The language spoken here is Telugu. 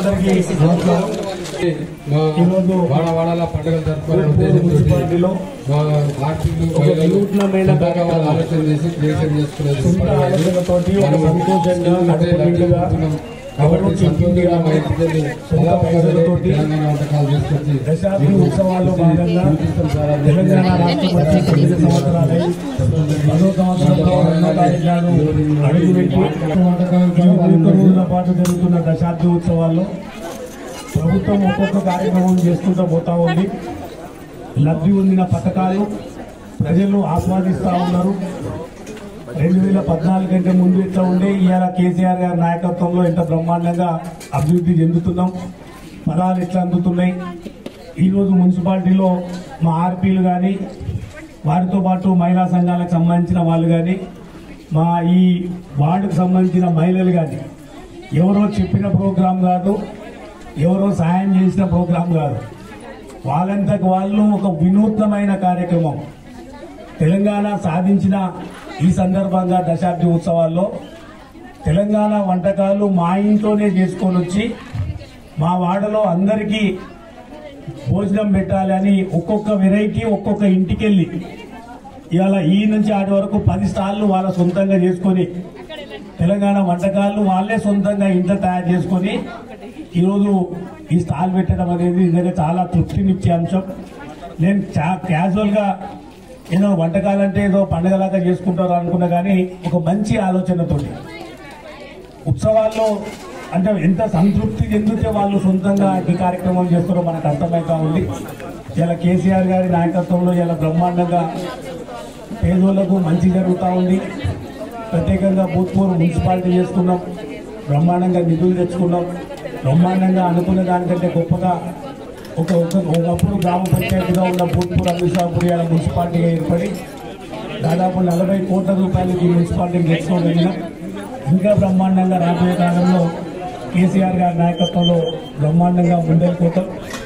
అందరికీ నమస్కారం మా ఈరోజు వాడ వాడాల పండుగలు జరుపుకునే కోల్పూరు మున్సిపాలిటీలో మా ఆర్టీలు ఒక వినూత్నమైన సొంతంగా వాళ్ళు ఆలోచన చేసి క్రియేషన్ చేసుకునేది సొంత ఆలోచనతోటి ఒక సంతోషంగా కడుపునిండుగా ఎవరు చెప్పిందిగా మా ఇంటికి వెళ్ళి సొంత పైసలతోటి తెలంగాణ వంటకాలు తీసుకొచ్చి దశాబ్ది ఉత్సవాల్లో భాగంగా తెలంగాణ రాష్ట్రం వచ్చి తొమ్మిది సంవత్సరాలై పదో సంవత్సరంలో రెండో తారీఖు నాడు అడుగుపెట్టి ఇరవై ఒక్క రోజుల పాటు జరుగుతున్న దశాబ్ది ఉత్సవాల్లో ప్రభుత్వం ఒక్కొక్క కార్యక్రమం చేసుకుంటూ పోతా ఉంది లబ్ధి పొందిన పథకాలు ప్రజలు ఆస్వాదిస్తూ ఉన్నారు రెండు వేల పద్నాలుగు కంటే ముందు ఎట్లా ఉండే ఇవాళ కేసీఆర్ గారి నాయకత్వంలో ఎంత బ్రహ్మాండంగా అభివృద్ధి చెందుతున్నాం ఫలాలు ఎట్లా అందుతున్నాయి ఈరోజు మున్సిపాలిటీలో మా ఆర్పీలు కానీ వారితో పాటు మహిళా సంఘాలకు సంబంధించిన వాళ్ళు కానీ మా ఈ వార్డుకు సంబంధించిన మహిళలు కానీ ఎవరో చెప్పిన ప్రోగ్రాం కాదు ఎవరో సాయం చేసిన ప్రోగ్రాం కాదు వాళ్ళంతకు వాళ్ళు ఒక వినూత్నమైన కార్యక్రమం తెలంగాణ సాధించిన ఈ సందర్భంగా దశాబ్ది ఉత్సవాల్లో తెలంగాణ వంటకాలు మా ఇంట్లోనే చేసుకొని వచ్చి మా వాడలో అందరికీ భోజనం పెట్టాలని ఒక్కొక్క వెరైటీ ఒక్కొక్క ఇంటికెళ్ళి ఇవాళ ఈ నుంచి ఆటి వరకు పది స్టాళ్ళు వాళ్ళ సొంతంగా చేసుకొని తెలంగాణ వంటకాలు వాళ్ళే సొంతంగా ఇంట్లో తయారు చేసుకొని ఈరోజు ఈ స్టాల్ పెట్టడం అనేది నిజంగా చాలా తృప్తినిచ్చే అంశం నేను చా క్యాజువల్గా ఏదో వంటకాలంటే ఏదో పండగలాగా చేసుకుంటారు అనుకున్నా కానీ ఒక మంచి ఆలోచనతోటి ఉత్సవాల్లో అంటే ఎంత సంతృప్తి చెందితే వాళ్ళు సొంతంగా ఈ కార్యక్రమం చేస్తారో మనకు అర్థమవుతా ఉంది ఇలా కేసీఆర్ గారి నాయకత్వంలో ఇలా బ్రహ్మాండంగా పేదోళ్లకు మంచి జరుగుతూ ఉంది ప్రత్యేకంగా భూత్పూర్ మున్సిపాలిటీ చేసుకున్నాం బ్రహ్మాండంగా నిధులు తెచ్చుకున్నాం బ్రహ్మాండంగా అనుకున్న దానికంటే గొప్పగా ఒక ఒక ఒకప్పుడు గ్రామ పంచాయతీగా ఉన్న భూత్పూర్ అమిషాపూర్ ఇలా మున్సిపాలిటీగా ఏర్పడి దాదాపు నలభై కోట్ల రూపాయలకి ఈ మున్సిపాలిటీని తెచ్చుకోగలిగినాం ఇంకా బ్రహ్మాండంగా రాబోయే కాలంలో కేసీఆర్ గారి నాయకత్వంలో బ్రహ్మాండంగా ముందరిపోతాం